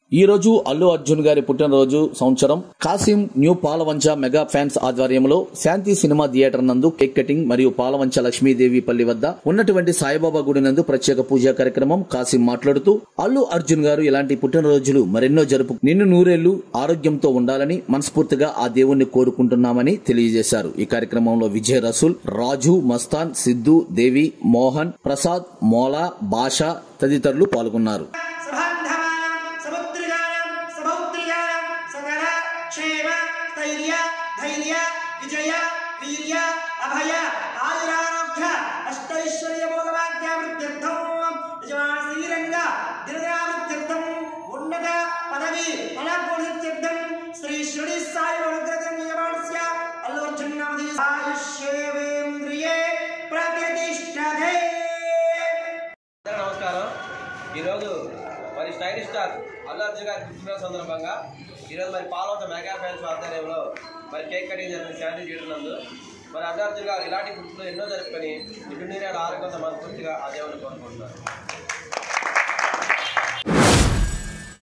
ఈ రోజు అల్లు అర్జున్ గారి పుట్టినరోజు సంవత్సరం కాసిం న్యూ పాలవంచ మెగా ఫ్యాన్స్ ఆధ్వర్యంలో శాంతి సినిమా థియేటర్ నందు కేక్ కటింగ్ మరియు పాలవంచ లక్ష్మీదేవి పల్లి వద్ద ఉన్నటువంటి సాయిబాబా గుడి నందు ప్రత్యేక పూజా కార్యక్రమం కాసిం మాట్లాడుతూ అల్లు అర్జున్ గారు ఇలాంటి పుట్టినరోజులు మరెన్నో జరుపు నిన్ను నూరేళ్లు ఆరోగ్యంతో ఉండాలని మనస్ఫూర్తిగా ఆ దేవుణ్ణి కోరుకుంటున్నామని తెలియజేశారు ఈ కార్యక్రమంలో విజయ్ రసూల్ రాజు మస్తాన్ సిద్ధు దేవి మోహన్ ప్రసాద్ మోలా భాష తదితరులు పాల్గొన్నారు సభాంధవానాం సముద్రిగానాం సభౌద్రిగానాం సకల క్షేమ స్థైర్య ధైర్య విజయ వీర్య అభయ ఆయురారోగ్య అష్టైశ్వర్య భోగవాక్యావృత్యర్థం యజమాన శ్రీరంగ దినదావృత్యర్థం ఉన్నత పదవి ఫలాభూషిత్యర్థం శ్రీ షిరిడి సాయి అనుగ్రహం యజమానస్య అల్లు అర్జున్ నామధేయ ఆయుష్యేవేంద్రియే ప్రతిష్టతే అందరికీ నమస్కారం ఈరోజు మరి స్టైలిష్ స్టార్ అల్లు అర్జున్ గారి పుట్టినరోజు సందర్భంగా ఈరోజు మరి పాలవంత మెగా ఫ్యాన్స్ ఆధ్వర్యంలో మరి కేక్ కటింగ్ జరిగిన శాంతి చేయడం నందు మరి అల్లు అర్జున్ గారు ఇలాంటి పుట్టినరోజు ఎన్నో జరుపుకొని ఇటు నీరే ఆరోగ్యంతో మనస్ఫూర్తిగా ఆ దేవుని కోరుకుంటున్నారు